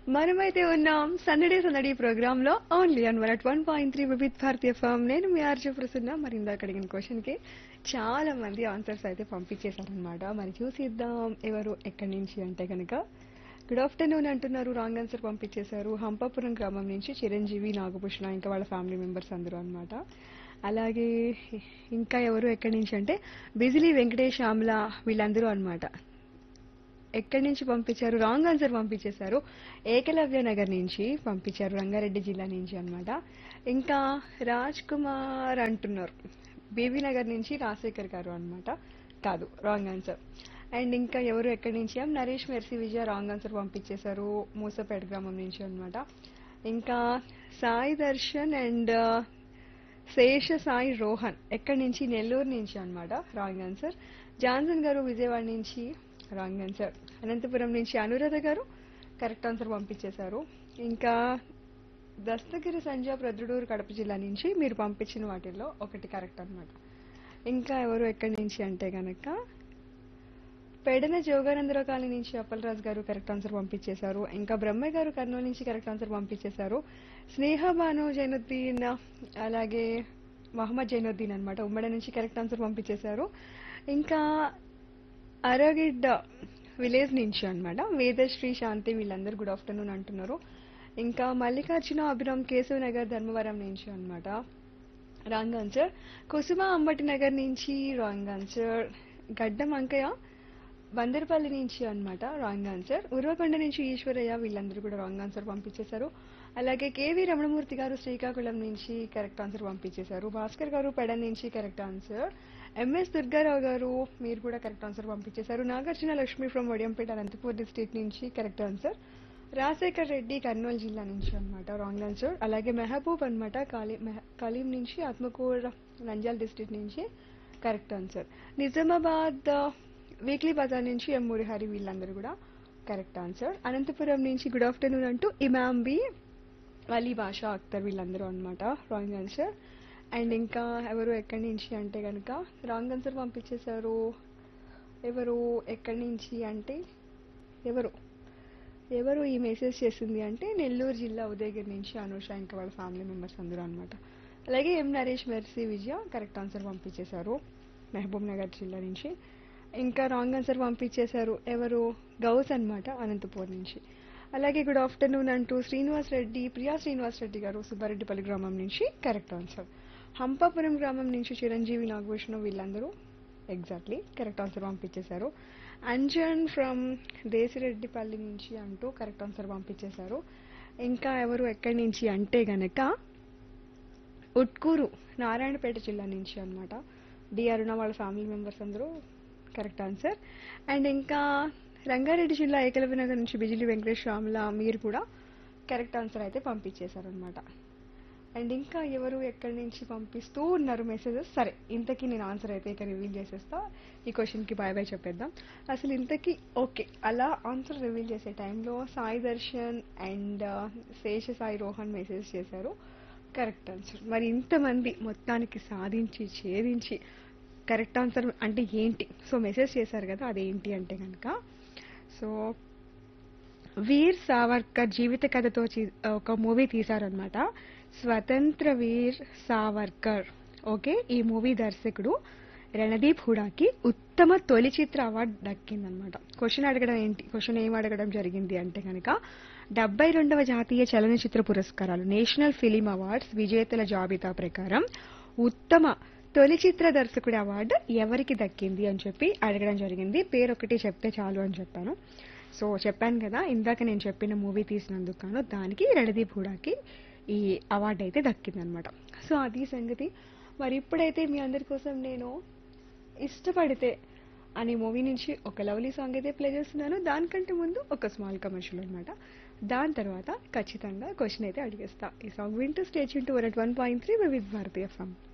మనమైతే ఉన్నాం సందడే సందడి ప్రోగ్రామ్ లో only on one one point three Vividh Bharati FM నేను మీ ఆర్జే ప్రసన్న మరి ఇందాక అడిగిన క్వశ్చన్ కి చాలా మంది ఆన్సర్స్ అయితే పంపించేశారనమాట మరి చూసిద్దాం ఎవరు ఎక్కడి నుంచి అంటే కనుక గుడ్ ఆఫ్టర్నూన్ అంటున్నారు రాంగ్ ఆన్సర్ పంపించేశారు హంపాపురం గ్రామం నుంచి చిరంజీవి నాగభూషణ ఇంకా వాళ్ళ ఫ్యామిలీ మెంబర్స్ అందరూ అన్నమాట అలాగే ఇంకా ఎవరు ఎక్కడి నుంచి అంటే బిజిలీ వెంకటేష్ ఆమ్ల వీళ్ళందరూ అన్నమాట ఎక్కడి నుంచి పంపించారు రాంగ్ ఆన్సర్ పంపించేశారు ఏకలవ్య నగర్ నుంచి పంపించారు రంగారెడ్డి జిల్లా నుంచి అన్నమాట ఇంకా రాజ్ కుమార్ అంటున్నారు బీబీ నగర్ నుంచి రాజశేఖర్ గారు అన్నమాట కాదు రాంగ్ ఆన్సర్ అండ్ ఇంకా ఎవరు ఎక్కడి నుంచి M Naresh Mercy Vijaya wrong answer పంపించేశారు మూసపేట గ్రామం నుంచి అన్నమాట ఇంకా సాయి దర్శన్ అండ్ శేష సాయి రోహన్ ఎక్కడి నుంచి నెల్లూరు నుంచి అన్నమాట రాంగ్ ఆన్సర్ జాన్సన్ గారు విజయవాడ నుంచి రాంగ్ ఆన్సర్ అనంతపురం నుంచి అనురాధ గారు కరెక్ట్ ఆన్సర్ పంపించేశారు ఇంకా దస్తగిరి సంజయ్ ప్రద్రుడూరు కడప జిల్లా నుంచి మీరు పంపించిన వాటిల్లో ఒకటి కరెక్ట్ అన్నమాట ఇంకా ఎవరు ఎక్కడి నుంచి అంటే గనక పెడన జోగానందరావు కాలనీ నుంచి అప్పలరాజు గారు కరెక్ట్ ఆన్సర్ పంపించేశారు ఇంకా బ్రహ్మయ్య గారు కర్నూలు నుంచి కరెక్ట్ ఆన్సర్ పంపించేశారు స్నేహ బాను జైనుద్దీన్ అలాగే మహమ్మద్ జైనుద్దీన్ అన్నమాట ఉమ్మడి నుంచి కరెక్ట్ ఆన్సర్ పంపించేశారు ఇంకా అరగిడ్డ విలేజ్ నుంచి అన్నమాట వేదశ్రీ శాంతి వీళ్ళందరూ గుడ్ ఆఫ్టర్నూన్ అంటున్నారు ఇంకా మల్లికార్జున అభిరామ్ కేశవ్ నగర్ ధర్మవరం నుంచి అన్నమాట రాంగ్ ఆన్సర్ కుసుమ అంబటి నగర్ నుంచి రాంగ్ ఆన్సర్ గడ్డం అంకయ్య బందర్పల్లి నుంచి అన్నమాట రాంగ్ ఆన్సర్ ఉర్వకొండ నుంచి ఈశ్వరయ్య వీళ్ళందరూ కూడా రాంగ్ ఆన్సర్ పంపించేశారు అలాగే కేవీ రమణమూర్తి గారు శ్రీకాకుళం నుంచి కరెక్ట్ ఆన్సర్ పంపించేశారు భాస్కర్ గారు పెడన్ నుంచి కరెక్ట్ ఆన్సర్ ఎంఎస్ దుర్గారావు గారు మీరు కూడా కరెక్ట్ ఆన్సర్ పంపించేశారు నాగార్జున లక్ష్మి ఫ్రమ్ వడియంపేట అనంతపూర్ డిస్ట్రిక్ట్ నుంచి కరెక్ట్ ఆన్సర్ రాజశేఖర్ రెడ్డి కర్నూలు జిల్లా నుంచి అన్నమాట రాంగ్ ఆన్సర్ అలాగే మెహబూబ్ అనమాట కాలి మెహ- కలీం నుంచి ఆత్మకూర్ నంజాల్ డిస్ట్రిక్ట్ నుంచి correct answer Nizamabad weekly bazaar నుంచి ఎం మురిహరి వీళ్ళందరూ కూడా కరెక్ట్ ఆన్సర్ అనంతపురం నుంచి గుడ్ ఆఫ్టర్నూన్ అంటూ ఇమామ్ బి అలీ బాషా అఖ్తర్ వీళ్ళందరూ అన్నమాట రాంగ్ ఆన్సర్ అండ్ ఇంకా ఎవరు ఎక్కడి నుంచి అంటే కనుక రాంగ్ ఆన్సర్ పంపించేశారు ఎవరు ఎక్కడి నుంచి అంటే ఎవరు ఎవరు ఈ మెసేజ్ చేసింది అంటే నెల్లూరు జిల్లా ఉదయగిరి నుంచి అనూష ఇంకా వాళ్ళ ఫ్యామిలీ మెంబర్స్ అందరూ అనమాట అలాగే M Naresh Mercy Vijaya correct answer పంపించేశారు మహబూబ్ నగర్ జిల్లా నుంచి ఇంకా రాంగ్ ఆన్సర్ పంపించేశారు ఎవరు గౌస్ అన్నమాట అనంతపూర్ నుంచి అలాగే గుడ్ ఆఫ్టర్నూన్ అంటూ శ్రీనివాస్ రెడ్డి ప్రియా శ్రీనివాస్ రెడ్డి గారు సుబ్బారెడ్డిపల్లి గ్రామం నుంచి కరెక్ట్ ఆన్సర్ హంపాపురం గ్రామం నుంచి చిరంజీవి నాగభూషణం వీళ్ళందరూ ఎగ్జాక్ట్లీ కరెక్ట్ ఆన్సర్ పంపించేశారు అంజన్ ఫ్రమ్ దేశిరెడ్డిపల్లి నుంచి అంటూ కరెక్ట్ ఆన్సర్ పంపించేశారు ఇంకా ఎవరు ఎక్కడి నుంచి అంటే గనక ఉట్కూరు నారాయణపేట జిల్లా నుంచి అన్నమాట డి అరుణ వాళ్ళ ఫ్యామిలీ మెంబర్స్ అందరూ కరెక్ట్ ఆన్సర్ అండ్ ఇంకా రంగారెడ్డి జిల్లా ఏకలవ్య నగర్ నుంచి బిజిలి వెంకటేష్ రాముల మీరు కూడా కరెక్ట్ ఆన్సర్ అయితే పంపించేశారనమాట అండ్ ఇంకా ఎవరు ఎక్కడి నుంచి పంపిస్తూ ఉన్నారు మెసేజెస్ సరే ఇంతకీ నేను ఆన్సర్ అయితే ఇక రివీల్ చేసేస్తా ఈ క్వశ్చన్కి బాయ్ బాయ్ చెప్పేద్దాం అసలు ఇంతకీ ఓకే అలా ఆన్సర్ రివీల్ చేసే టైంలో సాయి దర్శన్ అండ్ శేష సాయి రోహన్ మెసేజ్ చేశారు కరెక్ట్ ఆన్సర్ మరి ఇంతమంది మొత్తానికి సాధించి ఛేదించి కరెక్ట్ ఆన్సర్ అంటే ఏంటి సో మెసేజ్ చేశారు కదా అదేంటి అంటే కనుక సో వీర్ సావర్కర్ జీవిత కథతో చీ- ఒక మూవీ తీశారనమాట స్వతంత్ర వీర్ సావర్కర్ ఓకే ఈ మూవీ దర్శకుడు రణదీప్ హుడాకి ఉత్తమ తొలి చిత్ర అవార్డు దక్కిందనమాట క్వశ్చన్ అడగడం ఏంటి క్వశ్చన్ ఏం అడగడం జరిగింది అంటే కనుక డెబ్బై రెండవ జాతీయ చలనచిత్ర పురస్కారాలు నేషనల్ ఫిలిం అవార్డ్స్ విజేతల జాబితా ప్రకారం ఉత్తమ తొలి చిత్ర దర్శకుడి అవార్డు ఎవరికి దక్కింది అని చెప్పి అడగడం జరిగింది పేరు ఒకటి చెప్తే చాలు అని చెప్పాను సో చెప్పాను కదా ఇందాక నేను చెప్పిన మూవీ తీసినందుకు గాను దానికి రణదీప్ హుడాకి ఈ అవార్డు అయితే దక్కిందనమాట సో అది సంగతి మరి ఇప్పుడైతే మీ అందరి కోసం నేను ఇష్టపడితే అనే మూవీ నుంచి ఒక లవ్లీ సాంగ్ అయితే ప్లే చేస్తున్నాను దానికంటే ముందు ఒక స్మాల్ కమర్షియల్ అనమాట దాని తర్వాత ఖచ్చితంగా క్వశ్చన్ అయితే అడిగేస్తా ఈ సాంగ్ వింటూ stage into one point three with భారతీయ ఫామ్